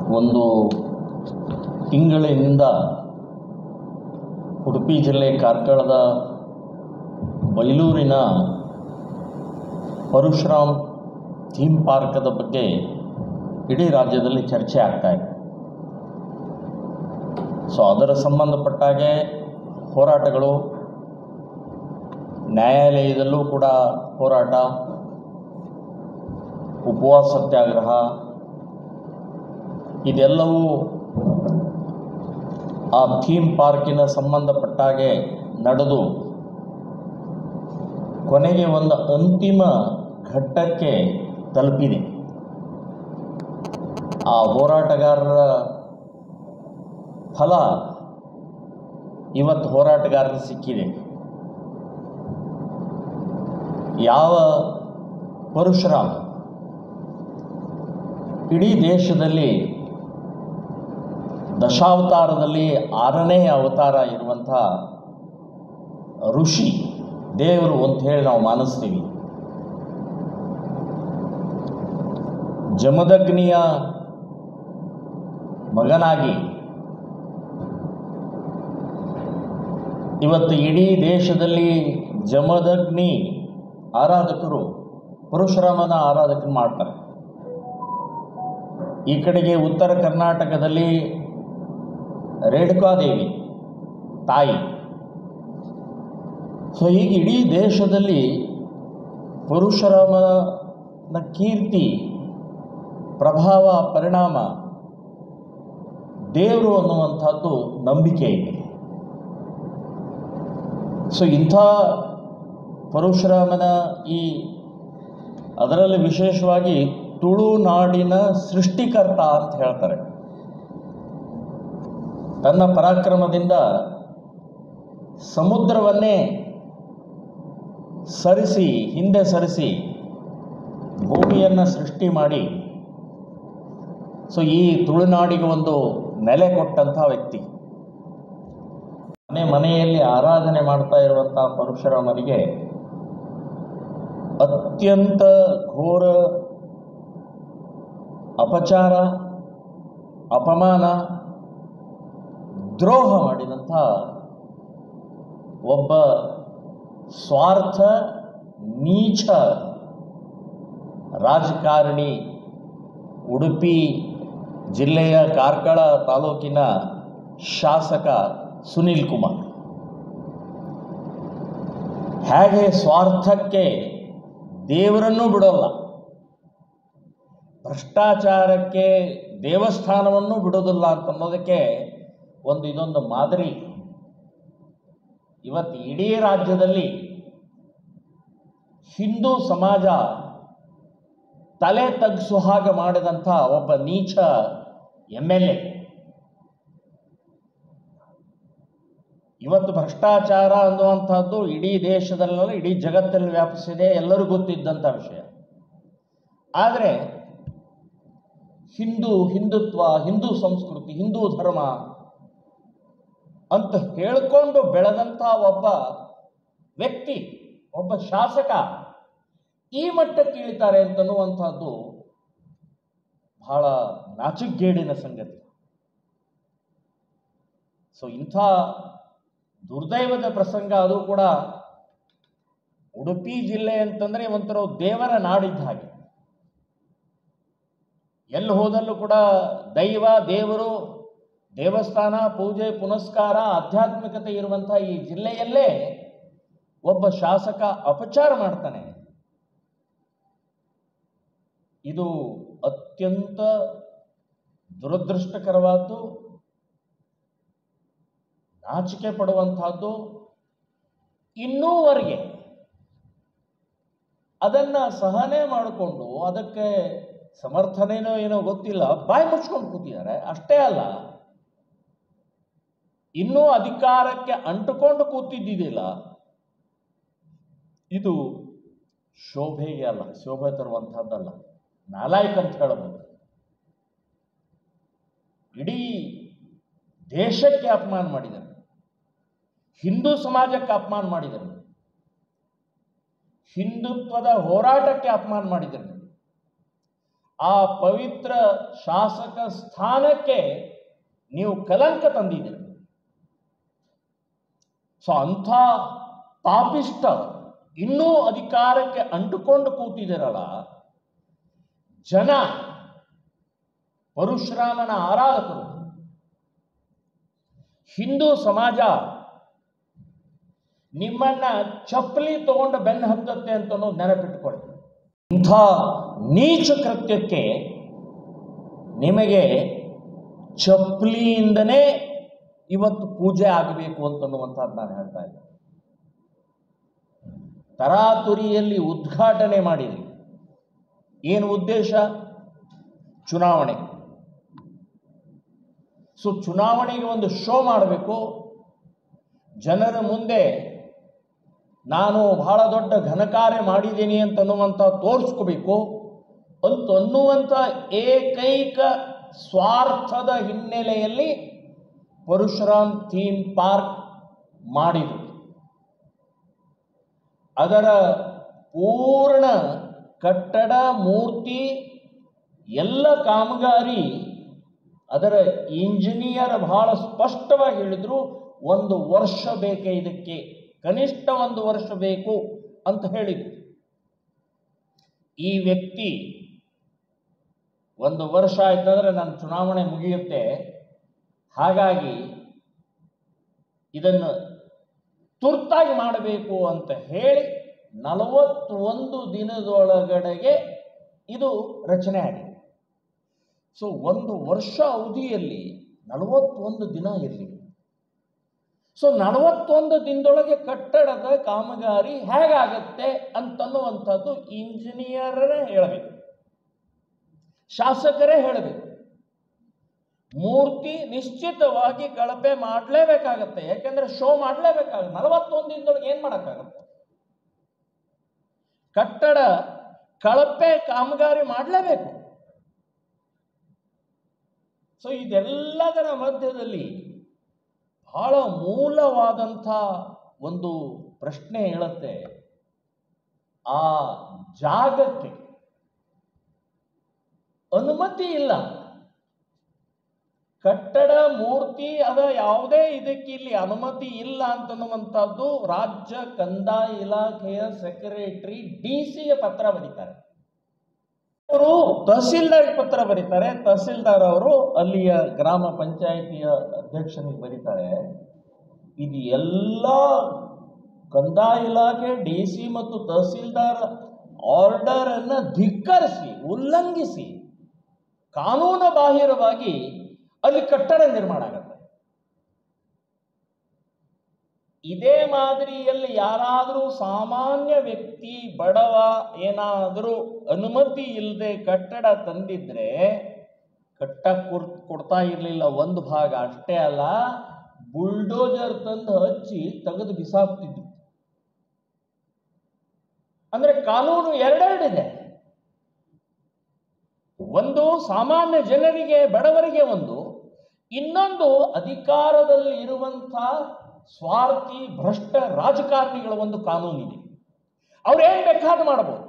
ಒಂದು ತಿಂಗಳಿನಿಂದ ಉಡುಪಿ ಜಿಲ್ಲೆ ಕಾರ್ಕಳದ ಬೈಲೂರಿನ ಪರಶುರಾಮ್ ಥೀಮ್ ಪಾರ್ಕದ ಬಗ್ಗೆ ಇಡೀ ರಾಜ್ಯದಲ್ಲಿ ಚರ್ಚೆ ಆಗ್ತಾ ಇದೆ ಸೊ ಅದರ ಸಂಬಂಧಪಟ್ಟಾಗೆ ಹೋರಾಟಗಳು ನ್ಯಾಯಾಲಯದಲ್ಲೂ ಕೂಡ ಹೋರಾಟ ಉಪವಾಸ ಸತ್ಯಾಗ್ರಹ ಇದೆಲ್ಲವೂ ಆ ಥೀಮ್ ಪಾರ್ಕಿನ ಸಂಬಂಧಪಟ್ಟಾಗೆ ನಡೆದು ಕೊನೆಗೆ ಒಂದು ಅಂತಿಮ ಘಟ್ಟಕ್ಕೆ ತಲುಪಿದೆ ಆ ಹೋರಾಟಗಾರರ ಫಲ ಇವತ್ತು ಹೋರಾಟಗಾರರಿಗೆ ಸಿಕ್ಕಿದೆ ಯಾವ ಪರಶುರಾಮ್ ಇಡೀ ದೇಶದಲ್ಲಿ ದಶಾವತಾರದಲ್ಲಿ ಆರನೇ ಅವತಾರ ಇರುವಂಥ ಋಷಿ ದೇವರು ಅಂತ ಹೇಳಿ ನಾವು ಮಾನಿಸ್ತೀವಿ ಜಮದಗ್ನಿಯ ಮಗನಾಗಿ ಇವತ್ತು ಇಡೀ ದೇಶದಲ್ಲಿ ಜಮದಗ್ನಿ ಆರಾಧಕರು ಪರಶುರಾಮನ ಆರಾಧಕರು ಮಾಡ್ತಾರೆ ಈ ಕಡೆಗೆ ಉತ್ತರ ಕರ್ನಾಟಕದಲ್ಲಿ ರೇಣುಕಾದೇವಿ ತಾಯಿ ಸೊ ಹೀಗೆ ಇಡೀ ದೇಶದಲ್ಲಿ ಪರಶುರಾಮನ ಕೀರ್ತಿ ಪ್ರಭಾವ ಪರಿಣಾಮ ದೇವರು ಅನ್ನುವಂಥದ್ದು ನಂಬಿಕೆ ಇದೆ ಸೊ ಇಂಥ ಪರಶುರಾಮನ ಈ ಅದರಲ್ಲಿ ವಿಶೇಷವಾಗಿ ತುಳುನಾಡಿನ ಸೃಷ್ಟಿಕರ್ತ ಅಂತ ಹೇಳ್ತಾರೆ ತನ್ನ ಪರಾಕ್ರಮದಿಂದ ಸಮುದ್ರವನ್ನೇ ಸರಿಸಿ ಹಿಂದೆ ಸರಿಸಿ ಭೂಮಿಯನ್ನು ಸೃಷ್ಟಿ ಮಾಡಿ ಸೊ ಈ ತುಳುನಾಡಿಗೆ ಒಂದು ನೆಲೆ ಕೊಟ್ಟಂಥ ವ್ಯಕ್ತಿ ಮನೆ ಮನೆಯಲ್ಲಿ ಆರಾಧನೆ ಮಾಡ್ತಾ ಇರುವಂಥ ಪರಶುರಾಮನಿಗೆ ಅತ್ಯಂತ ಘೋರ ಅಪಚಾರ ಅಪಮಾನ ದ್ರೋಹ ಮಾಡಿದಂಥ ಒಬ್ಬ ಸ್ವಾರ್ಥ ನೀಚ ರಾಜಕಾರಣಿ ಉಡುಪಿ ಜಿಲ್ಲೆಯ ಕಾರ್ಕಳ ತಾಲೂಕಿನ ಶಾಸಕ ಸುನೀಲ್ ಕುಮಾರ್ ಹೇಗೆ ಸ್ವಾರ್ಥಕ್ಕೆ ದೇವರನ್ನೂ ಬಿಡೋಲ್ಲ ಭ್ರಷ್ಟಾಚಾರಕ್ಕೆ ದೇವಸ್ಥಾನವನ್ನು ಬಿಡೋದಿಲ್ಲ ಅಂತನ್ನೋದಕ್ಕೆ ಒಂದು ಇದೊಂದು ಮಾದರಿ ಇವತ್ತು ಇಡೀ ರಾಜ್ಯದಲ್ಲಿ ಹಿಂದೂ ಸಮಾಜ ತಲೆ ತಗ್ಸು ಹಾಗೆ ಮಾಡಿದಂಥ ಒಬ್ಬ ನೀಚ ಎಮ್ ಎಲ್ ಎ ಇವತ್ತು ಭ್ರಷ್ಟಾಚಾರ ಅನ್ನುವಂಥದ್ದು ಇಡೀ ದೇಶದಲ್ಲ ಇಡೀ ಜಗತ್ತಲ್ಲಿ ವ್ಯಾಪಿಸಿದೆ ಎಲ್ಲರಿಗೂ ಗೊತ್ತಿದ್ದಂಥ ವಿಷಯ ಆದರೆ ಹಿಂದೂ ಹಿಂದುತ್ವ ಹಿಂದೂ ಸಂಸ್ಕೃತಿ ಹಿಂದೂ ಧರ್ಮ ಅಂತ ಹೇಳ್ಕೊಂಡು ಬೆಳೆದಂಥ ಒಬ್ಬ ವ್ಯಕ್ತಿ ಒಬ್ಬ ಶಾಸಕ ಈ ಮಟ್ಟಕ್ಕೆ ಇಳಿತಾರೆ ಅಂತನ್ನುವಂಥದ್ದು ಬಹಳ ನಾಚಿಗೇಡಿನ ಸಂಗತಿ ಸೊ ಇಂಥ ದುರ್ದೈವದ ಪ್ರಸಂಗ ಅದು ಕೂಡ ಉಡುಪಿ ಜಿಲ್ಲೆ ಅಂತಂದರೆ ಒಂಥರ ದೇವರ ನಾಡಿದ್ದ ಹಾಗೆ ಎಲ್ಲಿ ಹೋದಲ್ಲೂ ಕೂಡ ದೈವ ದೇವರು ದೇವಸ್ಥಾನ ಪೂಜೆ ಪುನಸ್ಕಾರ ಆಧ್ಯಾತ್ಮಿಕತೆ ಇರುವಂಥ ಈ ಜಿಲ್ಲೆಯಲ್ಲೇ ಒಬ್ಬ ಶಾಸಕ ಅಪಚಾರ ಮಾಡ್ತಾನೆ ಇದು ಅತ್ಯಂತ ದುರದೃಷ್ಟಕರವಾದ್ದು ನಾಚಿಕೆ ಪಡುವಂತಹದ್ದು ಇನ್ನೂವರೆಗೆ ಅದನ್ನ ಸಹನೆ ಮಾಡಿಕೊಂಡು ಅದಕ್ಕೆ ಸಮರ್ಥನೆನೋ ಏನೋ ಗೊತ್ತಿಲ್ಲ ಬಾಯಿ ಮುಚ್ಕೊಂಡು ಕೂತಿದ್ದಾರೆ ಅಷ್ಟೇ ಅಲ್ಲ ಇನ್ನೂ ಅಧಿಕಾರಕ್ಕೆ ಅಂಟುಕೊಂಡು ಕೂತಿದ್ದಿದ್ದಿಲ್ಲ ಇದು ಶೋಭೆಗೆ ಅಲ್ಲ ಶೋಭೆ ತರುವಂತಹದ್ದಲ್ಲ ನಾಲಾಯಕ್ ಅಂತ ಹೇಳಬಹುದು ಇಡೀ ದೇಶಕ್ಕೆ ಅಪಮಾನ ಮಾಡಿದರು ಹಿಂದೂ ಸಮಾಜಕ್ಕೆ ಅಪಮಾನ ಮಾಡಿದರು ಹಿಂದುತ್ವದ ಹೋರಾಟಕ್ಕೆ ಅಪಮಾನ ಮಾಡಿದರು ಆ ಪವಿತ್ರ ಶಾಸಕ ಸ್ಥಾನಕ್ಕೆ ನೀವು ಕಲಂಕ ತಂದಿದ್ದೀರಿ ಸೊ ಅಂಥ ಪಾಪಿಷ್ಟ ಇನ್ನೂ ಅಧಿಕಾರಕ್ಕೆ ಅಂಟುಕೊಂಡು ಕೂತಿದ್ದೀರಲ್ಲ ಜನ ಪರಶುರಾಮನ ಆರಾಧಕರು ಹಿಂದೂ ಸಮಾಜ ನಿಮ್ಮನ್ನ ಚಪ್ಪಲಿ ತಗೊಂಡು ಬೆನ್ನು ಹತ್ತತ್ತೆ ಅಂತ ನೆನಪಿಟ್ಟುಕೊಳ್ಳಿ ಇಂಥ ನೀಚ ಕೃತ್ಯಕ್ಕೆ ನಿಮಗೆ ಚಪ್ಪಲಿಯಿಂದನೇ ಇವತ್ತು ಪೂಜೆ ಆಗಬೇಕು ಅಂತನ್ನುವಂಥದ್ದು ನಾನು ಹೇಳ್ತಾ ಇದ್ದೆ ತರಾತುರಿಯಲ್ಲಿ ಉದ್ಘಾಟನೆ ಮಾಡಿದ್ರಿ ಏನು ಉದ್ದೇಶ ಚುನಾವಣೆ ಸೊ ಚುನಾವಣೆಗೆ ಒಂದು ಶೋ ಮಾಡಬೇಕು ಜನರ ಮುಂದೆ ನಾನು ಬಹಳ ದೊಡ್ಡ ಘನಕಾರ್ಯ ಮಾಡಿದ್ದೀನಿ ಅಂತನ್ನುವಂಥ ತೋರಿಸ್ಕೋಬೇಕು ಅಂತ ಅನ್ನುವಂಥ ಏಕೈಕ ಸ್ವಾರ್ಥದ ಹಿನ್ನೆಲೆಯಲ್ಲಿ ಪರಶುರಾಮ್ ಥೀಮ್ ಪಾರ್ಕ್ ಮಾಡಿದರು ಅದರ ಪೂರ್ಣ ಕಟ್ಟಡ ಮೂರ್ತಿ ಎಲ್ಲ ಕಾಮಗಾರಿ ಅದರ ಇಂಜಿನಿಯರ್ ಬಹಳ ಸ್ಪಷ್ಟವಾಗಿ ಹೇಳಿದ್ರು ಒಂದು ವರ್ಷ ಬೇಕೆ ಇದಕ್ಕೆ ಕನಿಷ್ಠ ಒಂದು ವರ್ಷ ಬೇಕು ಅಂತ ಹೇಳಿದ್ರು ಈ ವ್ಯಕ್ತಿ ಒಂದು ವರ್ಷ ಆಯ್ತಂದ್ರೆ ನನ್ನ ಚುನಾವಣೆ ಮುಗಿಯುತ್ತೆ ಹಾಗಾಗಿ ಇದನ್ನು ತುರ್ತಾಗಿ ಮಾಡಬೇಕು ಅಂತ ಹೇಳಿ ನಲವತ್ತೊಂದು ದಿನದೊಳಗಡೆಗೆ ಇದು ರಚನೆ ಆಗಿದೆ ಸೊ ಒಂದು ವರ್ಷ ಅವಧಿಯಲ್ಲಿ ನಲವತ್ತೊಂದು ದಿನ ಇರಲಿ ಸೊ ನಲವತ್ತೊಂದು ದಿನದೊಳಗೆ ಕಟ್ಟಡದ ಕಾಮಗಾರಿ ಹೇಗಾಗತ್ತೆ ಅಂತನ್ನುವಂಥದ್ದು ಇಂಜಿನಿಯರೇ ಹೇಳಬೇಕು ಶಾಸಕರೇ ಹೇಳಬೇಕು ಮೂರ್ತಿ ನಿಶ್ಚಿತವಾಗಿ ಕಳಪೆ ಮಾಡಲೇಬೇಕಾಗತ್ತೆ ಯಾಕೆಂದ್ರೆ ಶೋ ಮಾಡಲೇಬೇಕಾಗುತ್ತೆ ನಲವತ್ತೊಂದು ದಿನದೊಳಗೆ ಏನು ಮಾಡೋಕ್ಕಾಗತ್ತೆ ಕಟ್ಟಡ ಕಳಪೆ ಕಾಮಗಾರಿ ಮಾಡಲೇಬೇಕು ಸೊ ಇದೆಲ್ಲದರ ಮಧ್ಯದಲ್ಲಿ ಬಹಳ ಮೂಲವಾದಂಥ ಒಂದು ಪ್ರಶ್ನೆ ಹೇಳುತ್ತೆ ಆ ಜಾಗಕ್ಕೆ ಅನುಮತಿ ಇಲ್ಲ ಕಟ್ಟಡ ಮೂರ್ತಿ ಅದ ಯಾವುದೇ ಇದಕ್ಕೆ ಇಲ್ಲಿ ಅನುಮತಿ ಇಲ್ಲ ಅಂತನ್ನುವಂಥದ್ದು ರಾಜ್ಯ ಕಂದಾಯ ಇಲಾಖೆಯ ಸೆಕ್ರೆಟರಿ ಡಿ ಸಿಗೆ ಪತ್ರ ಬರೀತಾರೆ ಅವರು ತಹಸೀಲ್ದಾರ್ ಪತ್ರ ಬರೀತಾರೆ ತಹಸೀಲ್ದಾರ್ ಅವರು ಅಲ್ಲಿಯ ಗ್ರಾಮ ಪಂಚಾಯಿತಿಯ ಅಧ್ಯಕ್ಷನಿಗೆ ಬರೀತಾರೆ ಇದು ಎಲ್ಲ ಕಂದಾಯ ಇಲಾಖೆ ಡಿ ಸಿ ಮತ್ತು ತಹಸೀಲ್ದಾರ್ ಆರ್ಡರ್ ಅನ್ನ ಧಿಕ್ಕರಿಸಿ ಉಲ್ಲಂಘಿಸಿ ಕಾನೂನು ಬಾಹಿರವಾಗಿ ಅಲ್ಲಿ ಕಟ್ಟಡ ನಿರ್ಮಾಣ ಆಗುತ್ತೆ ಇದೇ ಮಾದರಿಯಲ್ಲಿ ಯಾರಾದರೂ ಸಾಮಾನ್ಯ ವ್ಯಕ್ತಿ ಬಡವ ಏನಾದರೂ ಅನುಮತಿ ಇಲ್ಲದೆ ಕಟ್ಟಡ ತಂದಿದ್ರೆ ಕಟ್ಟ ಕೊಡ್ತಾ ಇರಲಿಲ್ಲ ಒಂದು ಭಾಗ ಅಷ್ಟೇ ಅಲ್ಲ ಬುಲ್ಡೋಜರ್ ತಂದು ಹಚ್ಚಿ ತೆಗೆದು ಬಿಸಾಕ್ತಿದ್ರು ಅಂದ್ರೆ ಕಾನೂನು ಎರಡೆರಡಿದೆ ಒಂದು ಸಾಮಾನ್ಯ ಜನರಿಗೆ ಬಡವರಿಗೆ ಒಂದು ಇನ್ನೊಂದು ಅಧಿಕಾರದಲ್ಲಿ ಇರುವಂಥ ಸ್ವಾರ್ಥಿ ಭ್ರಷ್ಟ ರಾಜಕಾರಣಿಗಳ ಒಂದು ಕಾನೂನಿದೆ ಅವ್ರೇನ್ ಬೇಕಾದ್ರೂ ಮಾಡಬಹುದು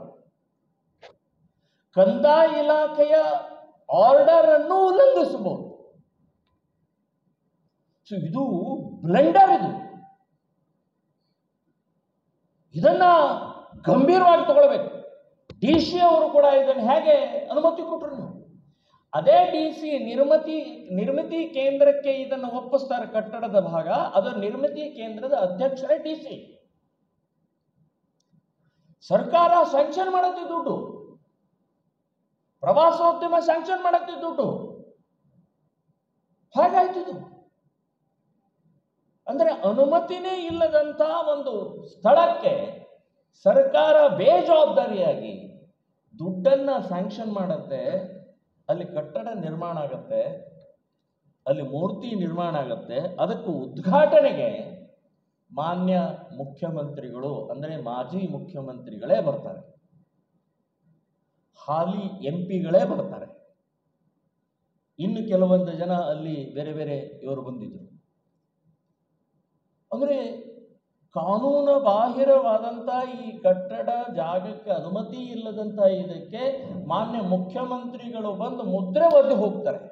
ಕಂದಾಯ ಇಲಾಖೆಯ ಆರ್ಡರ್ ಅನ್ನು ಉಲ್ಲಂಘಿಸಬಹುದು ಸೊ ಇದು ಬ್ಲೆಂಡರ್ ಇದು ಇದನ್ನ ಗಂಭೀರವಾಗಿ ತಗೊಳ್ಬೇಕು ಡಿ ಸಿ ಅವರು ಕೂಡ ಇದನ್ನು ಹೇಗೆ ಅನುಮತಿ ಕೊಟ್ಟರು ನೀವು ಅದೇ ಡಿ ಸಿ ನಿರ್ಮಿತಿ ನಿರ್ಮಿತಿ ಕೇಂದ್ರಕ್ಕೆ ಇದನ್ನು ಒಪ್ಪಿಸ್ತಾರೆ ಕಟ್ಟಡದ ಭಾಗ ಅದು ನಿರ್ಮಿತಿ ಕೇಂದ್ರದ ಅಧ್ಯಕ್ಷರೇ ಡಿ ಸಿ ಸರ್ಕಾರ ಸ್ಯಾಂಕ್ಷನ್ ಮಾಡುತ್ತೆ ದುಡ್ಡು ಪ್ರವಾಸೋದ್ಯಮ ಸ್ಯಾಂಕ್ಷನ್ ಮಾಡುತ್ತೆ ದುಡ್ಡು ಹೇಗಾಯ್ತಿದು ಅಂದ್ರೆ ಅನುಮತಿನೇ ಇಲ್ಲದಂತ ಒಂದು ಸ್ಥಳಕ್ಕೆ ಸರ್ಕಾರ ಬೇಜವಾಬ್ದಾರಿಯಾಗಿ ದುಡ್ಡನ್ನ ಸ್ಯಾಂಕ್ಷನ್ ಮಾಡತ್ತೆ ಅಲ್ಲಿ ಕಟ್ಟಡ ನಿರ್ಮಾಣ ಆಗತ್ತೆ ಅಲ್ಲಿ ಮೂರ್ತಿ ನಿರ್ಮಾಣ ಆಗತ್ತೆ ಅದಕ್ಕೂ ಉದ್ಘಾಟನೆಗೆ ಮಾನ್ಯ ಮುಖ್ಯಮಂತ್ರಿಗಳು ಅಂದರೆ ಮಾಜಿ ಮುಖ್ಯಮಂತ್ರಿಗಳೇ ಬರ್ತಾರೆ ಹಾಲಿ ಎಂ ಪಿಗಳೇ ಬರ್ತಾರೆ ಇನ್ನು ಕೆಲವೊಂದು ಜನ ಅಲ್ಲಿ ಬೇರೆ ಬೇರೆ ಇವರು ಬಂದಿದ್ರು ಅಂದರೆ ಕಾನೂನು ಬಾಹಿರವಾದಂಥ ಈ ಕಟ್ಟಡ ಜಾಗಕ್ಕೆ ಅನುಮತಿ ಇಲ್ಲದಂಥ ಇದಕ್ಕೆ ಮಾನ್ಯ ಮುಖ್ಯಮಂತ್ರಿಗಳು ಬಂದು ಮುದ್ರೆ ಒದ್ದು ಹೋಗ್ತಾರೆ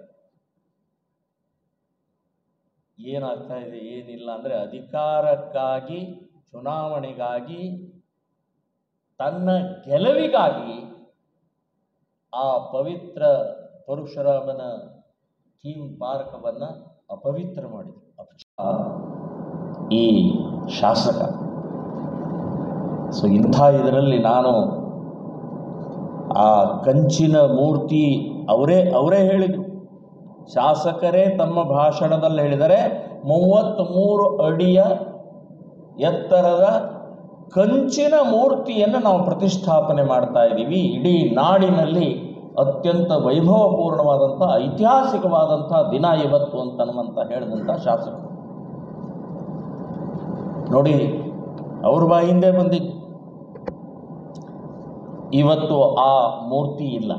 ಏನಾಗ್ತಾ ಇದೆ ಏನಿಲ್ಲ ಅಂದರೆ ಅಧಿಕಾರಕ್ಕಾಗಿ ಚುನಾವಣೆಗಾಗಿ ತನ್ನ ಗೆಲುವಿಗಾಗಿ ಆ ಪವಿತ್ರ ಪರಶುರಾಮನ ಥೀಮ್ ಪಾರ್ಕವನ್ನು ಅಪವಿತ್ರ ಮಾಡಿದರು ಈ ಶಾಸಕ ಸೊ ಇಂಥ ಇದರಲ್ಲಿ ನಾನು ಆ ಕಂಚಿನ ಮೂರ್ತಿ ಅವರೇ ಅವರೇ ಹೇಳಿದರು ಶಾಸಕರೇ ತಮ್ಮ ಭಾಷಣದಲ್ಲಿ ಹೇಳಿದರೆ ಮೂವತ್ತ್ಮೂರು ಅಡಿಯ ಎತ್ತರದ ಕಂಚಿನ ಮೂರ್ತಿಯನ್ನು ನಾವು ಪ್ರತಿಷ್ಠಾಪನೆ ಮಾಡ್ತಾ ಇದ್ದೀವಿ ಇಡೀ ನಾಡಿನಲ್ಲಿ ಅತ್ಯಂತ ವೈಭವಪೂರ್ಣವಾದಂಥ ಐತಿಹಾಸಿಕವಾದಂಥ ದಿನ ಇವತ್ತು ಅಂತನ್ನುವಂತ ಹೇಳಿದಂಥ ಶಾಸಕರು ನೋಡಿ ಅವ್ರ ಬಾಯಿಂದೇ ಬಂದಿದ್ದು ಇವತ್ತು ಆ ಮೂರ್ತಿ ಇಲ್ಲ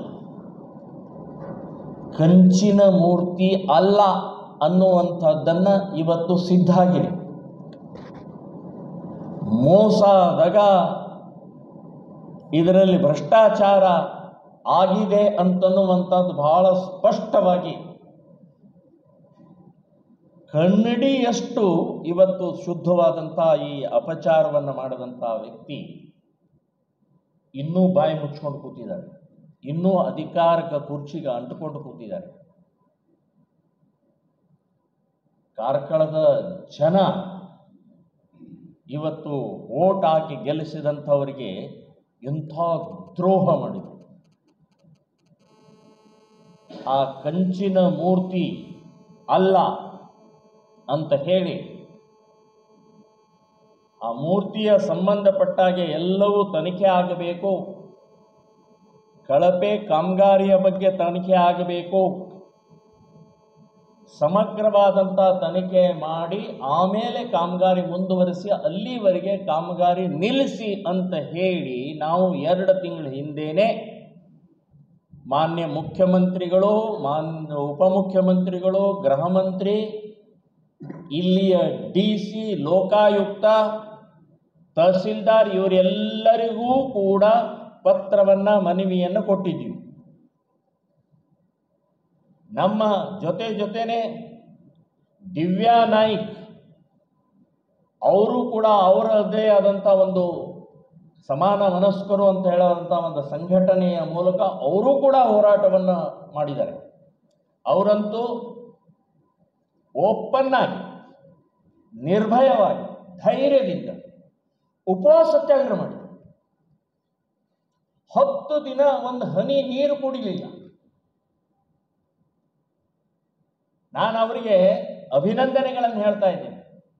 ಕಂಚಿನ ಮೂರ್ತಿ ಅಲ್ಲ ಅನ್ನುವಂಥದ್ದನ್ನು ಇವತ್ತು ಸಿದ್ಧ ಆಗಿದೆ ಮೋಸ ದಗ ಇದರಲ್ಲಿ ಭ್ರಷ್ಟಾಚಾರ ಆಗಿದೆ ಅಂತನ್ನುವಂಥದ್ದು ಬಹಳ ಸ್ಪಷ್ಟವಾಗಿ ಕನ್ನಡಿಯಷ್ಟು ಇವತ್ತು ಶುದ್ಧವಾದಂಥ ಈ ಅಪಚಾರವನ್ನು ಮಾಡಿದಂಥ ವ್ಯಕ್ತಿ ಇನ್ನೂ ಬಾಯಿ ಮುಚ್ಕೊಂಡು ಕೂತಿದ್ದಾರೆ ಇನ್ನೂ ಅಧಿಕಾರಕ ಕುರ್ಚಿಗೆ ಅಂಟುಕೊಂಡು ಕೂತಿದ್ದಾರೆ ಕಾರ್ಕಳದ ಜನ ಇವತ್ತು ಓಟ್ ಹಾಕಿ ಗೆಲ್ಲಿಸಿದಂಥವರಿಗೆ ಎಂಥ ದ್ರೋಹ ಮಾಡಿದರು ಆ ಕಂಚಿನ ಮೂರ್ತಿ ಅಲ್ಲ ಅಂತ ಹೇಳಿ ಆ ಮೂರ್ತಿಯ ಸಂಬಂಧಪಟ್ಟಾಗೆ ಎಲ್ಲವೂ ತನಿಖೆ ಆಗಬೇಕು ಕಳಪೆ ಕಾಮಗಾರಿಯ ಬಗ್ಗೆ ತನಿಖೆ ಆಗಬೇಕು ಸಮಗ್ರವಾದಂಥ ತನಿಖೆ ಮಾಡಿ ಆಮೇಲೆ ಕಾಮಗಾರಿ ಮುಂದುವರಿಸಿ ಅಲ್ಲಿವರೆಗೆ ಕಾಮಗಾರಿ ನಿಲ್ಲಿಸಿ ಅಂತ ಹೇಳಿ ನಾವು ಎರಡು ತಿಂಗಳ ಹಿಂದೇನೆ ಮಾನ್ಯ ಮುಖ್ಯಮಂತ್ರಿಗಳು ಮಾನ್ಯ ಉಪಮುಖ್ಯಮಂತ್ರಿಗಳು ಗೃಹ ಮಂತ್ರಿ ಇಲ್ಲಿಯ ಡಿ ಸಿ ಲೋಕಾಯುಕ್ತ ತಹಸೀಲ್ದಾರ್ ಇವರೆಲ್ಲರಿಗೂ ಕೂಡ ಪತ್ರವನ್ನು ಮನವಿಯನ್ನು ಕೊಟ್ಟಿದ್ದೀವಿ ನಮ್ಮ ಜೊತೆ ಜೊತೆನೆ ದಿವ್ಯಾ ನಾಯ್ಕ್ ಅವರು ಕೂಡ ಅವರದ್ದೇ ಆದಂಥ ಒಂದು ಸಮಾನ ಮನಸ್ಕರು ಅಂತ ಹೇಳುವಂಥ ಒಂದು ಸಂಘಟನೆಯ ಮೂಲಕ ಅವರು ಕೂಡ ಹೋರಾಟವನ್ನು ಮಾಡಿದ್ದಾರೆ ಅವರಂತೂ ಓಪನ್ ಆಗಿ ನಿರ್ಭಯವಾಗಿ ಧೈರ್ಯದಿಂದ ಉಪವಾಸ ಸತ್ಯಾಗ್ರಹ ಮಾಡಿದರು ಹತ್ತು ದಿನ ಒಂದು ಹನಿ ನೀರು ಕುಡಿಲಿಲ್ಲ ನಾನು ಅವರಿಗೆ ಅಭಿನಂದನೆಗಳನ್ನು ಹೇಳ್ತಾ ಇದ್ದೀನಿ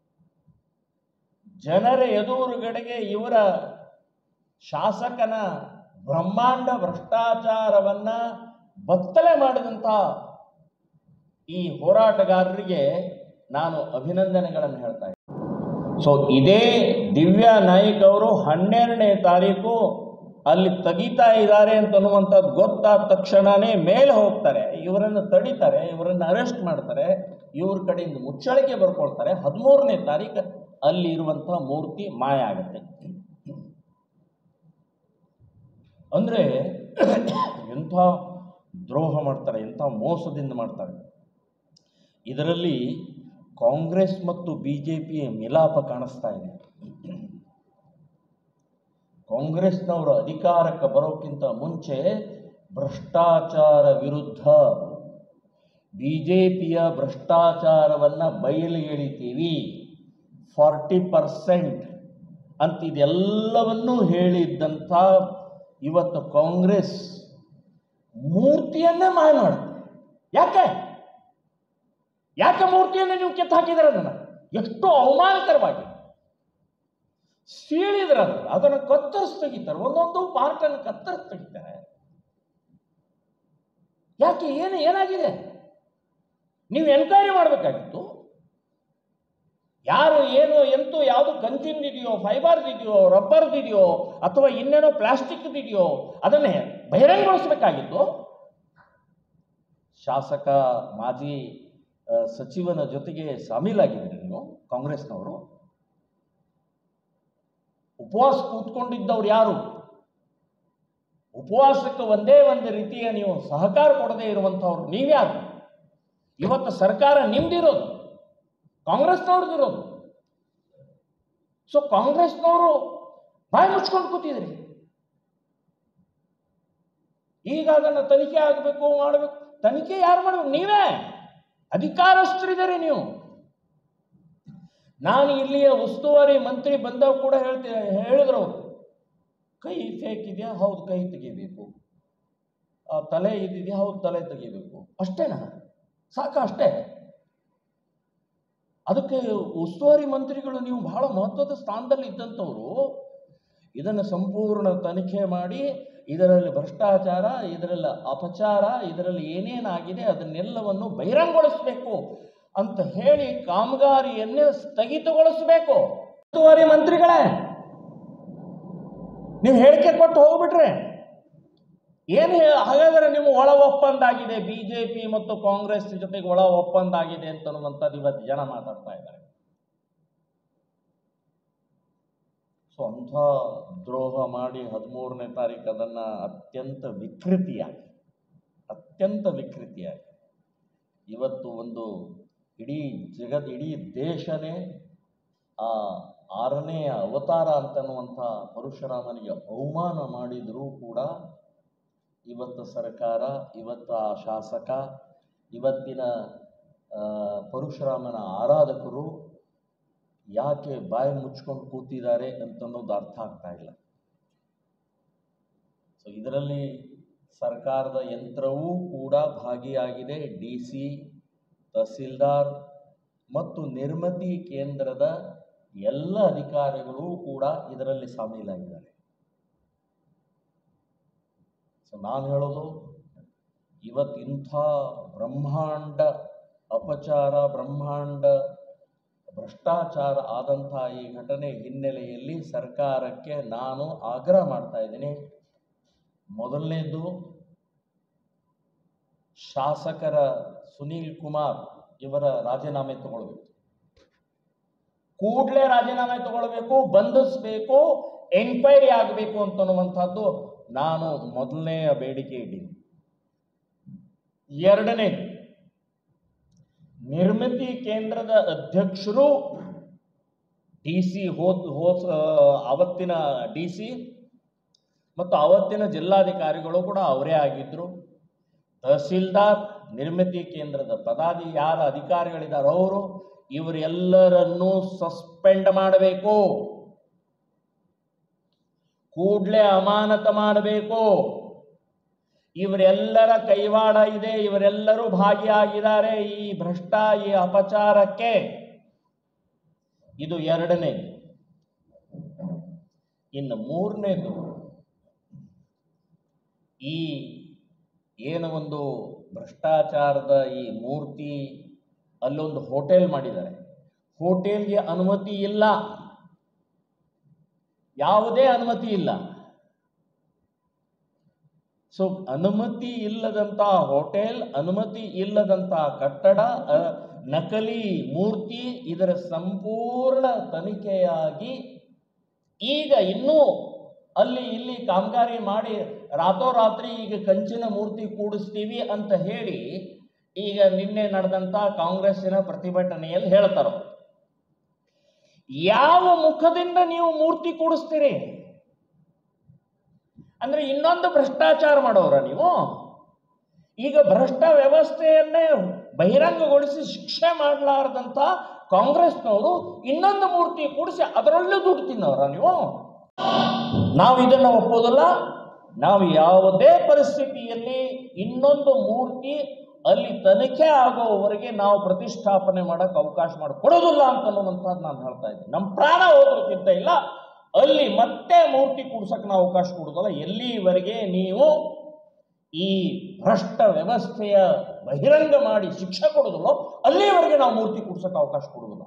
ಜನರ ಎದುರುಗಡೆಗೆ ಇವರ ಶಾಸಕನ ಬ್ರಹ್ಮಾಂಡ ಭ್ರಷ್ಟಾಚಾರವನ್ನ ಬತ್ತಲೆ ಮಾಡಿದಂಥ ಈ ಹೋರಾಟಗಾರರಿಗೆ ನಾನು ಅಭಿನಂದನೆಗಳನ್ನು ಹೇಳ್ತಾ ಇದ್ದೀನಿ ಸೊ ಇದೇ ದಿವ್ಯಾ ನಾಯ್ಕ್ ಅವರು ಹನ್ನೆರಡನೇ ತಾರೀಕು ಅಲ್ಲಿ ತೆಗಿತಾ ಇದ್ದಾರೆ ಅಂತನ್ನುವಂಥದ್ದು ಗೊತ್ತಾದ ತಕ್ಷಣನೇ ಮೇಲೆ ಹೋಗ್ತಾರೆ ಇವರನ್ನು ತಡಿತಾರೆ ಇವರನ್ನು ಅರೆಸ್ಟ್ ಮಾಡ್ತಾರೆ ಇವ್ರ ಕಡೆಯಿಂದ ಮುಚ್ಚಳಿಕೆ ಬರ್ಕೊಳ್ತಾರೆ ಹದಿಮೂರನೇ ತಾರೀಕು ಅಲ್ಲಿ ಇರುವಂಥ ಮೂರ್ತಿ ಮಾಯ ಆಗುತ್ತೆ ಅಂದರೆ ಎಂಥ ದ್ರೋಹ ಮಾಡ್ತಾರೆ ಎಂಥ ಮೋಸದಿಂದ ಮಾಡ್ತಾರೆ ಇದರಲ್ಲಿ ಕಾಂಗ್ರೆಸ್ ಮತ್ತು ಬಿ ಜೆ ಪಿಯ ಮಿಲಾಪ ಕಾಣಿಸ್ತಾ ಇದೆ ಕಾಂಗ್ರೆಸ್ನವರು ಅಧಿಕಾರಕ್ಕೆ ಬರೋಕ್ಕಿಂತ ಮುಂಚೆ ಭ್ರಷ್ಟಾಚಾರ ವಿರುದ್ಧ ಬಿ ಜೆ ಪಿಯ ಭ್ರಷ್ಟಾಚಾರವನ್ನು ಬಯಲಿಗೆ ಎಳಿತೀವಿ ಫಾರ್ಟಿ ಪರ್ಸೆಂಟ್ ಅಂತ ಇದೆಲ್ಲವನ್ನೂ ಹೇಳಿದ್ದಂಥ ಇವತ್ತು ಕಾಂಗ್ರೆಸ್ ಮೂರ್ತಿಯನ್ನೇ ಮಾಯ ಮಾಡುತ್ತೆ ಯಾಕೆ ಯಾಕೆ ಮೂರ್ತಿಯನ್ನು ನೀವು ಕಿತ್ತು ಹಾಕಿದ್ರೆ ಅದನ್ನು ಎಷ್ಟು ಅವಮಾನಕರವಾಗಿ ಸೀಳಿದ್ರೆ ಅದು ಅದನ್ನು ಕತ್ತರಿಸಿ ತೆಗಿತಾರೆ ಒಂದೊಂದು ಪಾರ್ಟನ್ನು ಕತ್ತರಿಸಿ ತೆಗಿತಾರೆ ಯಾಕೆ ಏನು ಏನಾಗಿದೆ ನೀವು ಎನ್ಕ್ವೈರಿ ಮಾಡಬೇಕಾಗಿತ್ತು ಯಾರು ಏನು ಎಂತೂ ಯಾವುದು ಕಂಚಿಂದಿದೆಯೋ ಫೈಬರ್ದಿದೆಯೋ ರಬ್ಬರ್ದಿದೆಯೋ ಅಥವಾ ಇನ್ನೇನೋ ಪ್ಲಾಸ್ಟಿಕ್ದಿದೆಯೋ ಅದನ್ನೇ ಬಹಿರಂಗಗೊಳಿಸಬೇಕಾಗಿತ್ತು ಶಾಸಕ ಮಾಜಿ ಆ, ಸಚಿವನ ಜೊತೆಗೆ ಶಾಮೀಲಾಗಿದ್ದೀರಿ ನೀವು ಕಾಂಗ್ರೆಸ್ನವರು ಉಪವಾಸ ಕೂತ್ಕೊಂಡಿದ್ದವ್ರು ಯಾರು ಉಪವಾಸಕ್ಕೆ ಒಂದೇ ಒಂದು ರೀತಿಯ ನೀವು ಸಹಕಾರ ಕೊಡದೇ ಇರುವಂಥವ್ರು ನೀವ್ಯಾರು ಇವತ್ತು ಸರ್ಕಾರ ನಿಮ್ದಿರೋದು ಕಾಂಗ್ರೆಸ್ನವ್ರದ್ದಿರೋದು ಸೊ ಕಾಂಗ್ರೆಸ್ನವರು ಬಾಯಿ ಮುಚ್ಕೊಂಡು ಕೂತಿದ್ರಿ ಈಗ ಅದನ್ನು ತನಿಖೆ ಆಗಬೇಕು ಮಾಡಬೇಕು ತನಿಖೆ ಯಾರು ಮಾಡಬೇಕು ನೀವೇ ಅಧಿಕಾರಸ್ಥರಿದ್ದೀರಿ ನೀವು ನಾನು ಇಲ್ಲಿಯ ಉಸ್ತುವಾರಿ ಮಂತ್ರಿ ಬಂದಾಗ ಕೂಡ ಹೇಳ್ತೀನಿ ಹೇಳಿದ್ರು ಅವರು ಕೈ ಫೇಕ್ ಇದೆಯಾ ಹೌದು ಕೈ ತೆಗಿಬೇಕು ಆ, ತಲೆ ಇದಿದೆಯಾ ಹೌದು ತಲೆ ತೆಗಿಬೇಕು ಅಷ್ಟೇನಾ ಸಾಕ ಅಷ್ಟೇ ಅದಕ್ಕೆ ಉಸ್ತುವಾರಿ ಮಂತ್ರಿಗಳು ನೀವು ಬಹಳ ಮಹತ್ವದ ಸ್ಥಾನದಲ್ಲಿ ಇದ್ದಂಥವರು ಇದನ್ನು ಸಂಪೂರ್ಣ ತನಿಖೆ ಮಾಡಿ ಇದರಲ್ಲಿ ಭ್ರಷ್ಟಾಚಾರ ಇದರಲ್ಲಿ ಅಪಚಾರ ಇದರಲ್ಲಿ ಏನೇನಾಗಿದೆ ಅದನ್ನೆಲ್ಲವನ್ನು ಬಹಿರಂಗಗೊಳಿಸಬೇಕು ಅಂತ ಹೇಳಿ ಕಾಮಗಾರಿಯನ್ನೇ ಸ್ಥಗಿತಗೊಳಿಸಬೇಕು ಉಸ್ತುವಾರಿ ಮಂತ್ರಿಗಳೇ ನೀವು ಹೇಳಿಕೆ ಕೊಟ್ಟು ಹೋಗ್ಬಿಟ್ರೆ ಏನು ಹೇ- ಹಾಗಾದ್ರೆ ನಿಮ್ಮ ಒಳ ಒಪ್ಪಂದ ಆಗಿದೆ ಬಿಜೆಪಿ ಮತ್ತು ಕಾಂಗ್ರೆಸ್ ಜೊತೆಗೆ ಒಳ ಒಪ್ಪಂದ ಆಗಿದೆ ಅಂತ ಅನ್ನುವಂಥದ್ದು ಇವತ್ತು ಜನ ಮಾತಾಡ್ತಾ ಇದ್ದಾರೆ ಸೊ ಅಂಥ ದ್ರೋಹ ಮಾಡಿ ಹದಿಮೂರನೇ ತಾರೀಕು ಅದನ್ನು ಅತ್ಯಂತ ವಿಕೃತಿಯಾಗಿ ಅತ್ಯಂತ ವಿಕೃತಿಯಾಗಿ ಇವತ್ತು ಒಂದು ಇಡೀ ಜಗತ್ ಇಡೀ ದೇಶನೇ ಆ ಆರನೇ ಅವತಾರ ಅಂತನ್ನುವಂಥ ಪರಶುರಾಮನಿಗೆ ಅವಮಾನ ಮಾಡಿದರೂ ಕೂಡ ಇವತ್ತು ಸರ್ಕಾರ ಇವತ್ತು ಆ ಶಾಸಕ ಇವತ್ತಿನ ಆ, ಪರಶುರಾಮನ ಆರಾಧಕರು ಯಾಕೆ ಬಾಯಿ ಮುಚ್ಕೊಂಡು ಕೂತಿದ್ದಾರೆ ಅಂತನ್ನೋದು ಅರ್ಥ ಆಗ್ತಾ ಇಲ್ಲ ಸೊ ಇದರಲ್ಲಿ ಸರ್ಕಾರದ ಯಂತ್ರವೂ ಕೂಡ ಭಾಗಿಯಾಗಿದೆ ಡಿ ಸಿ ತಹಸೀಲ್ದಾರ್ ಮತ್ತು ನಿರ್ಮಿತಿ ಕೇಂದ್ರದ ಎಲ್ಲ ಅಧಿಕಾರಿಗಳು ಕೂಡ ಇದರಲ್ಲಿ ಶಾಮೀಲಾಗಿದ್ದಾರೆ ಸೊ ನಾನು ಹೇಳೋದು ಇವತ್ತಿಂಥ ಬ್ರಹ್ಮಾಂಡ ಅಪಚಾರ ಬ್ರಹ್ಮಾಂಡ ಭ್ರಷ್ಟಾಚಾರ ಆದಂಥ ಈ ಘಟನೆ ಹಿನ್ನೆಲೆಯಲ್ಲಿ ಸರ್ಕಾರಕ್ಕೆ ನಾನು ಆಗ್ರಹ ಮಾಡ್ತಾ ಇದ್ದೀನಿ ಮೊದಲನೇದು ಶಾಸಕರ ಸುನೀಲ್ ಕುಮಾರ್ ಇವರ ರಾಜೀನಾಮೆ ತಗೊಳ್ಬೇಕು ಕೂಡಲೇ ರಾಜೀನಾಮೆ ತಗೊಳ್ಬೇಕು ಬಂಧಿಸಬೇಕು ಎನ್ಕ್ವೈರಿ ಆಗಬೇಕು ಅಂತನ್ನುವಂಥದ್ದು ನಾನು ಮೊದಲನೆಯ ಬೇಡಿಕೆ ಇದ್ದೀನಿ ಎರಡನೇ ನಿರ್ಮಿತಿ ಕೇಂದ್ರದ ಅಧ್ಯಕ್ಷರು ಡಿ ಸಿ ಹೋದ್ ಹೋದ್ ಅವತ್ತಿನ ಡಿ ಸಿ ಮತ್ತು ಅವತ್ತಿನ ಜಿಲ್ಲಾಧಿಕಾರಿಗಳು ಕೂಡ ಅವರೇ ಆಗಿದ್ದರು ತಹಸೀಲ್ದಾರ್ ನಿರ್ಮಿತಿ ಕೇಂದ್ರದ ಪದಾಧಿ ಯಾರ ಅಧಿಕಾರಿಗಳಿದ್ದಾರೆ ಅವರು ಇವರೆಲ್ಲರನ್ನೂ ಸಸ್ಪೆಂಡ್ ಮಾಡಬೇಕು ಕೂಡಲೇ ಅಮಾನತ ಮಾಡಬೇಕು ಇವರೆಲ್ಲರ ಕೈವಾಡ ಇದೆ ಇವರೆಲ್ಲರೂ ಭಾಗಿಯಾಗಿದ್ದಾರೆ ಈ ಭ್ರಷ್ಟ ಈ ಅಪಚಾರಕ್ಕೆ ಇದು ಎರಡನೇ ಇನ್ನು ಮೂರನೇದು ಈ ಏನು ಒಂದು ಭ್ರಷ್ಟಾಚಾರದ ಈ ಮೂರ್ತಿ ಅಲ್ಲೊಂದು ಹೋಟೆಲ್ ಮಾಡಿದ್ದಾರೆ ಹೋಟೆಲ್ಗೆ ಅನುಮತಿ ಇಲ್ಲ ಯಾವುದೇ ಅನುಮತಿ ಇಲ್ಲ ಸೊ ಅನುಮತಿ ಇಲ್ಲದಂಥ ಹೋಟೆಲ್ ಅನುಮತಿ ಇಲ್ಲದಂಥ ಕಟ್ಟಡ ಅ, ನಕಲಿ ಮೂರ್ತಿ ಇದರ ಸಂಪೂರ್ಣ ತನಿಖೆಯಾಗಿ ಈಗ ಇನ್ನೂ ಅಲ್ಲಿ ಇಲ್ಲಿ ಕಾಮಗಾರಿ ಮಾಡಿ ರಾತ್ರೋರಾತ್ರಿ ಈಗ ಕಂಚಿನ ಮೂರ್ತಿ ಕೂಡಿಸ್ತೀವಿ ಅಂತ ಹೇಳಿ ಈಗ ನಿನ್ನೆ ನಡೆದಂಥ ಕಾಂಗ್ರೆಸ್ಸಿನ ಪ್ರತಿಭಟನೆಯಲ್ಲಿ ಹೇಳ್ತಾರೋ ಯಾವ ಮುಖದಿಂದ ನೀವು ಮೂರ್ತಿ ಕೂಡಿಸ್ತೀರಿ ಅಂದ್ರೆ ಇನ್ನೊಂದು ಭ್ರಷ್ಟಾಚಾರ ಮಾಡೋರ ನೀವು ಈಗ ಭ್ರಷ್ಟ ವ್ಯವಸ್ಥೆಯನ್ನೇ ಬಹಿರಂಗಗೊಳಿಸಿ ಶಿಕ್ಷೆ ಮಾಡಲಾರದಂತ ಕಾಂಗ್ರೆಸ್ನವರು ಇನ್ನೊಂದು ಮೂರ್ತಿ ಕೂಡಿಸಿ ಅದರಲ್ಲೂ ದುಡ್ಡು ತಿನ್ನೋರ ನೀವು ನಾವು ಇದನ್ನು ಒಪ್ಪೋದಲ್ಲ ನಾವು ಯಾವುದೇ ಪರಿಸ್ಥಿತಿಯಲ್ಲಿ ಇನ್ನೊಂದು ಮೂರ್ತಿ ಅಲ್ಲಿ ತನಿಖೆ ಆಗೋವರೆಗೆ ನಾವು ಪ್ರತಿಷ್ಠಾಪನೆ ಮಾಡಕ್ಕೆ ಅವಕಾಶ ಮಾಡಿಕೊಡೋದಿಲ್ಲ ಅಂತನ್ನುವಂಥದ್ದು ನಾನು ಹೇಳ್ತಾ ಇದ್ದೀನಿ ನಮ್ಮ ಪ್ರಾಣ ಹೋದ್ರಕ್ಕಿಂತ ಇಲ್ಲ ಅಲ್ಲಿ ಮತ್ತೆ ಮೂರ್ತಿ ಕೂಡ್ಸಕ್ಕೆ ನಾವು ಅವಕಾಶ ಕೊಡೋದಲ್ಲ ಎಲ್ಲಿವರೆಗೆ ನೀವು ಈ ಭ್ರಷ್ಟ ವ್ಯವಸ್ಥೆಯ ಬಹಿರಂಗ ಮಾಡಿ ಶಿಕ್ಷೆ ಕೊಡೋದಿಲ್ಲೋ ಅಲ್ಲಿವರೆಗೆ ನಾವು ಮೂರ್ತಿ ಕೂಡ್ಸಕ್ಕೆ ಅವಕಾಶ ಕೊಡೋದಿಲ್ಲ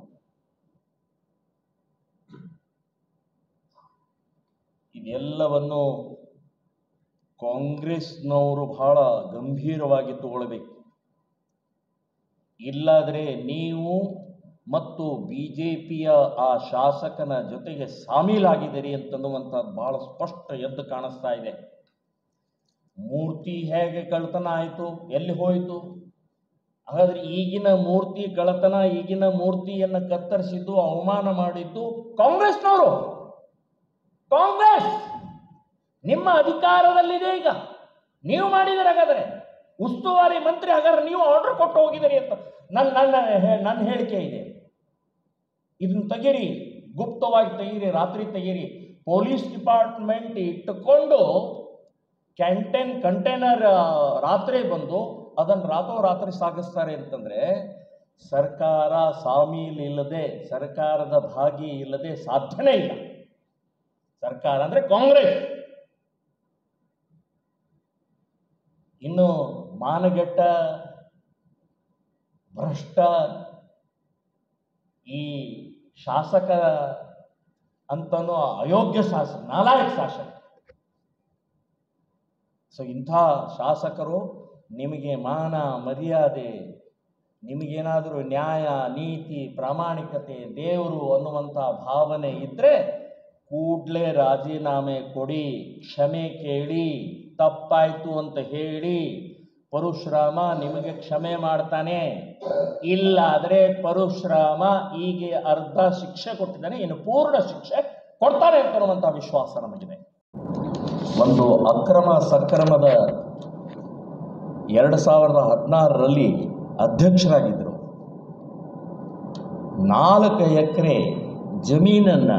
ಇದೆಲ್ಲವನ್ನು ಕಾಂಗ್ರೆಸ್ನವರು ಬಹಳ ಗಂಭೀರವಾಗಿ ತಗೊಳ್ಬೇಕು ಇಲ್ಲಾದರೆ ನೀವು ಮತ್ತು ಬಿ ಜೆ ಪಿಯ ಆ ಶಾಸಕನ ಜೊತೆಗೆ ಸಾಮೀಲಾಗಿದ್ದೀರಿ ಅಂತನ್ನುವಂಥದ್ದು ಭಾಳ ಸ್ಪಷ್ಟ ಎದ್ದು ಕಾಣಿಸ್ತಾ ಇದೆ ಮೂರ್ತಿ ಹೇಗೆ ಕಳ್ತನ ಆಯಿತು ಎಲ್ಲಿ ಹೋಯಿತು ಹಾಗಾದ್ರೆ ಈಗಿನ ಮೂರ್ತಿ ಕಳ್ಳತನ ಈಗಿನ ಮೂರ್ತಿಯನ್ನು ಕತ್ತರಿಸಿದ್ದು ಅವಮಾನ ಮಾಡಿದ್ದು ಕಾಂಗ್ರೆಸ್ನವರು ಕಾಂಗ್ರೆಸ್ ನಿಮ್ಮ ಅಧಿಕಾರದಲ್ಲಿದೆ ಈಗ ನೀವು ಮಾಡಿದಿರ ಹಾಗಾದ್ರೆ ಉಸ್ತುವಾರಿ ಮಂತ್ರಿ ಹಾಗಾದ್ರೆ ನೀವು ಆರ್ಡರ್ ಕೊಟ್ಟು ಹೋಗಿದ್ದೀರಿ ಅಂತ ನನ್ನ ನನ್ನ ಹೇ- ನನ್ನ ಹೇಳಿಕೆ ಇದೆ ಇದನ್ನ ತೆಗೀರಿ ಗುಪ್ತವಾಗಿ ತೆಗೀರಿ ರಾತ್ರಿ ತೆಗೀರಿ ಪೊಲೀಸ್ ಡಿಪಾರ್ಟ್ಮೆಂಟ್ ಇಟ್ಟುಕೊಂಡು ಕ್ಯಾಂಟೇನ್ ಕಂಟೈನರ್ ರಾತ್ರಿ ಬಂದು ಅದನ್ನು ರಾತ್ರೋರಾತ್ರಿ ಸಾಗಿಸ್ತಾರೆ ಅಂತಂದ್ರೆ ಸರ್ಕಾರ ಸಾಮೀಲ್ ಇಲ್ಲದೆ ಸರ್ಕಾರದ ಭಾಗಿ ಇಲ್ಲದೆ ಸಾಧ್ಯನೇ ಇಲ್ಲ ಸರ್ಕಾರ ಅಂದ್ರೆ ಕಾಂಗ್ರೆಸ್ ಇನ್ನು ಮಾನಗೆಟ್ಟ ಭ್ರಷ್ಟ ಈ ಶಾಸಕ ಅಂತನೂ ಅಯೋಗ್ಯ ಶಾಸಕ ನಾಲಾಯಕ ಶಾಸಕ ಸೊ ಇಂಥ ಶಾಸಕರು ನಿಮಗೆ ಮಾನ ಮರ್ಯಾದೆ ನಿಮಗೇನಾದರೂ ನ್ಯಾಯ ನೀತಿ ಪ್ರಾಮಾಣಿಕತೆ ದೇವರು ಅನ್ನುವಂಥ ಭಾವನೆ ಇದ್ದರೆ ಕೂಡಲೇ ರಾಜೀನಾಮೆ ಕೊಡಿ ಕ್ಷಮೆ ಕೇಳಿ ತಪ್ಪಾಯ್ತು ಅಂತ ಹೇಳಿ ಪರಶುರಾಮ ನಿಮಗೆ ಕ್ಷಮೆ ಮಾಡ್ತಾನೆ ಇಲ್ಲಾದರೆ ಪರಶುರಾಮ ಈಗ ಅರ್ಧ ಶಿಕ್ಷೆ ಕೊಟ್ಟಿದ್ದಾನೆ ಇನ್ನು ಪೂರ್ಣ ಶಿಕ್ಷೆ ಕೊಡ್ತಾನೆ ಅಂತನ್ನುವಂಥ ವಿಶ್ವಾಸ ನಮಗಿದೆ ಒಂದು ಅಕ್ರಮ ಸಕ್ರಮದ ಎರಡು ಸಾವಿರದ ಹದಿನಾರರಲ್ಲಿ ಅಧ್ಯಕ್ಷರಾಗಿದ್ದರು ನಾಲ್ಕು ಎಕರೆ ಜಮೀನನ್ನು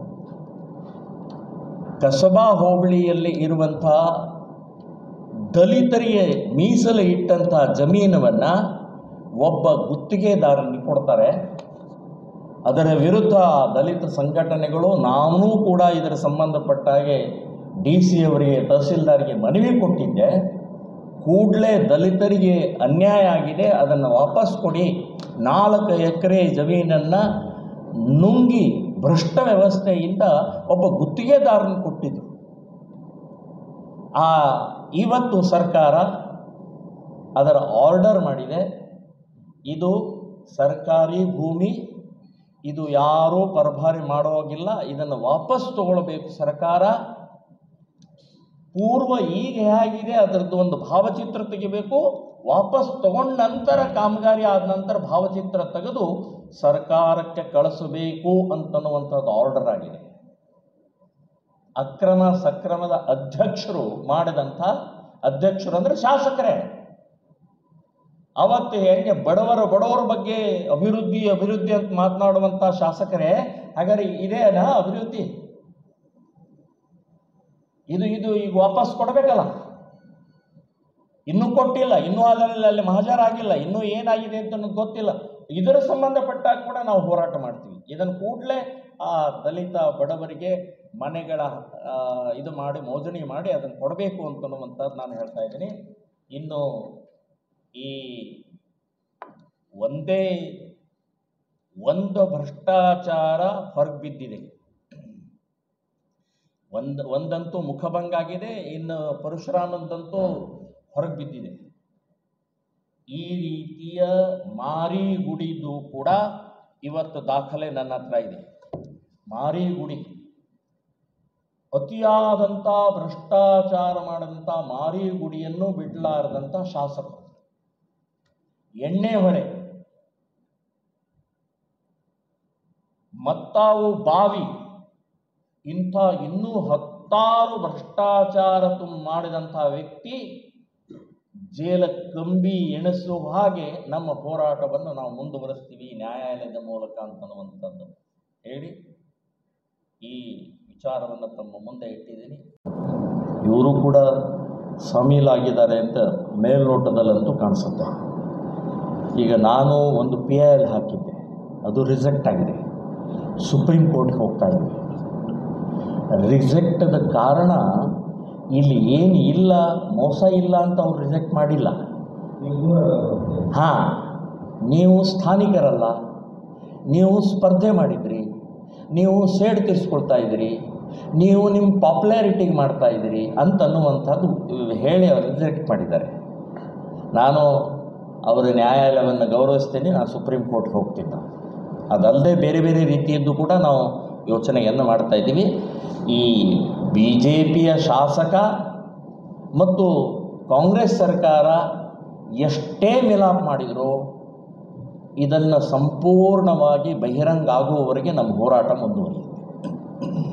ಕಸಬಾ ಹೋಬಳಿಯಲ್ಲಿ ಇರುವಂಥ ದಲಿತರಿಗೆ ಮೀಸಲು ಇಟ್ಟಂಥ ಜಮೀನವನ್ನು ಒಬ್ಬ ಗುತ್ತಿಗೆದಾರನಿಗೆ ಕೊಡ್ತಾರೆ ಅದರ ವಿರುದ್ಧ ದಲಿತ ಸಂಘಟನೆಗಳು ನಾನೂ ಕೂಡ ಇದರ ಸಂಬಂಧಪಟ್ಟ ಹಾಗೆ ಡಿ ಸಿ ಅವರಿಗೆ ತಹಸೀಲ್ದಾರ್ಗೆ ಮನವಿ ಕೊಟ್ಟಿದ್ದೆ ಕೂಡಲೇ ದಲಿತರಿಗೆ ಅನ್ಯಾಯ ಆಗಿದೆ ಅದನ್ನು ವಾಪಸ್ ಕೊಡಿ ನಾಲ್ಕು ಎಕರೆ ಜಮೀನನ್ನು ನುಂಗಿ ಭ್ರಷ್ಟ ವ್ಯವಸ್ಥೆಯಿಂದ ಒಬ್ಬ ಗುತ್ತಿಗೆದಾರನ ಕೊಟ್ಟಿದ್ರು ಆ ಇವತ್ತು ಸರ್ಕಾರ ಅದರ ಆರ್ಡರ್ ಮಾಡಿದೆ ಇದು ಸರ್ಕಾರಿ ಭೂಮಿ ಇದು ಯಾರೂ ಪರಭಾರಿ ಮಾಡೋಗಿಲ್ಲ ಇದನ್ನು ವಾಪಸ್ ತಗೊಳ್ಬೇಕು ಸರ್ಕಾರ ಪೂರ್ವ ಈಗ ಹೇಗಿದೆ ಅದರದ್ದು ಒಂದು ಭಾವಚಿತ್ರ ತೆಗಿಬೇಕು ವಾಪಸ್ ತಗೊಂಡ ನಂತರ ಕಾಮಗಾರಿ ಆದ ನಂತರ ಭಾವಚಿತ್ರ ತೆಗೆದು ಸರ್ಕಾರಕ್ಕೆ ಕಳಿಸಬೇಕು ಅಂತನ್ನುವಂಥದ್ದು ಆರ್ಡರ್ ಆಗಿದೆ ಅಕ್ರಮ ಸಕ್ರಮದ ಅಧ್ಯಕ್ಷರು ಮಾಡಿದಂಥ ಅಧ್ಯಕ್ಷರು ಅಂದರೆ ಶಾಸಕರೇ ಅವತ್ತು ಹೆಂಗೆ ಬಡವರ ಬಡವರ ಬಗ್ಗೆ ಅಭಿವೃದ್ಧಿ ಅಭಿವೃದ್ಧಿ ಅಂತ ಮಾತನಾಡುವಂಥ ಶಾಸಕರೇ ಹಾಗಾದ್ರೆ ಇದೇನಾ ಅಭಿವೃದ್ಧಿ ಇದು ಇದು ಈಗ ವಾಪಸ್ ಕೊಡಬೇಕಲ್ಲ ಇನ್ನೂ ಕೊಟ್ಟಿಲ್ಲ ಇನ್ನೂ ಅದರಲ್ಲಿ ಅಲ್ಲಿ ಮಹಾಜರಾಗಿಲ್ಲ ಇನ್ನೂ ಏನಾಗಿದೆ ಅಂತ ನಮ್ಗೆ ಗೊತ್ತಿಲ್ಲ ಇದರ ಸಂಬಂಧಪಟ್ಟಾಗ ಕೂಡ ನಾವು ಹೋರಾಟ ಮಾಡ್ತೀವಿ ಇದನ್ನು ಕೂಡಲೇ ಆ ದಲಿತ ಬಡವರಿಗೆ ಮನೆಗಳ ಆ, ಇದು ಮಾಡಿ ಮೋಜಣಿ ಮಾಡಿ ಅದನ್ನು ಕೊಡಬೇಕು ಅಂತನ್ನುವಂಥದ್ದು ನಾನು ಹೇಳ್ತಾ ಇದ್ದೀನಿ ಇನ್ನು ಈ ಒಂದೇ ಒಂದು ಭ್ರಷ್ಟಾಚಾರ ಹೊರಗೆ ಬಿದ್ದಿದೆ ಒಂದು ಒಂದಂತೂ ಮುಖಭಂಗ ಆಗಿದೆ ಇನ್ನು ಪರಶುರಾಮಂದಂತೂ ಹೊರಗೆ ಬಿದ್ದಿದೆ ಈ ರೀತಿಯ ಮಾರಿ ಗುಡಿದು ಕೂಡ ಇವತ್ತು ದಾಖಲೆ ನನ್ನ ಹತ್ರ ಇದೆ ಮಾರಿ ಗುಡಿ ಅತಿಯಾದಂಥ ಭ್ರಷ್ಟಾಚಾರ ಮಾಡಿದಂಥ ಮಾರಿ ಗುಡಿಯನ್ನು ಬಿಡಲಾರದಂಥ ಶಾಸಕರು ಎಣ್ಣೆ ಹೊಳೆ ಮತ್ತಾವು ಬಾವಿ ಇಂಥ ಇನ್ನೂ ಹತ್ತಾರು ಭ್ರಷ್ಟಾಚಾರ ತುಂ ಮಾಡಿದಂಥ ವ್ಯಕ್ತಿ ಜೇಲ ಕಂಬಿ ಎಣಿಸುವ ಹಾಗೆ ನಮ್ಮ ಹೋರಾಟವನ್ನು ನಾವು ಮುಂದುವರಿಸ್ತೀವಿ ನ್ಯಾಯಾಲಯದ ಮೂಲಕ ಅಂತನ್ನುವಂಥದ್ದು ಹೇಳಿ ಈ ವಿಚಾರವನ್ನು ತಮ್ಮ ಮುಂದೆ ಇಟ್ಟಿದ್ದೀನಿ ಇವರು ಕೂಡ ಶಾಮೀಲಾಗಿದ್ದಾರೆ ಅಂತ ಮೇಲ್ನೋಟದಲ್ಲಂತೂ ಕಾಣಿಸುತ್ತೆ ಈಗ ನಾನು ಒಂದು ಪಿ ಐ ಎಲ್ ಹಾಕಿದ್ದೆ ಅದು ರಿಜೆಕ್ಟ್ ಆಗಿದೆ ಸುಪ್ರೀಂ ಕೋರ್ಟ್ಗೆ ಹೋಗ್ತಾ ಇದ್ದೀವಿ ರಿಜೆಕ್ಟದ ಕಾರಣ ಇಲ್ಲಿ ಏನು ಇಲ್ಲ ಮೋಸ ಇಲ್ಲ ಅಂತ ಅವ್ರು ರಿಜೆಕ್ಟ್ ಮಾಡಿಲ್ಲ ಹಾಂ ನೀವು ಸ್ಥಾನಿಕರಲ್ಲ ನೀವು ಸ್ಪರ್ಧೆ ಮಾಡಿದ್ರಿ ನೀವು ಸೇಡ್ ತೀರಿಸ್ಕೊಳ್ತಾ ಇದ್ದೀರಿ ನೀವು ನಿಮ್ಮ ಪಾಪ್ಯುಲಾರಿಟಿಗೆ ಮಾಡ್ತಾ ಇದ್ದೀರಿ ಅಂತನ್ನುವಂಥದ್ದು ಹೇಳಿ ಅವರು ರಿಜೆಕ್ಟ್ ಮಾಡಿದ್ದಾರೆ ನಾನು ಅವರ ನ್ಯಾಯಾಲಯವನ್ನು ಗೌರವಿಸ್ತೇನೆ ನಾನು ಸುಪ್ರೀಂ ಕೋರ್ಟ್ಗೆ ಹೋಗ್ತಿದ್ದ ಅದಲ್ಲದೆ ಬೇರೆ ಬೇರೆ ರೀತಿಯದ್ದು ಕೂಡ ನಾವು ಯೋಚನೆಯನ್ನು ಮಾಡ್ತಾ ಇದ್ದೀವಿ ಈ ಬಿ ಜೆ ಪಿಯ ಶಾಸಕ ಮತ್ತು ಕಾಂಗ್ರೆಸ್ ಸರ್ಕಾರ ಎಷ್ಟೇ ಮಿಲಾಪ್ ಮಾಡಿದರೂ ಇದನ್ನು ಸಂಪೂರ್ಣವಾಗಿ ಬಹಿರಂಗ ಆಗುವವರೆಗೆ ನಮ್ಮ ಹೋರಾಟ ಮುಂದುವರಿಯುತ್ತೆ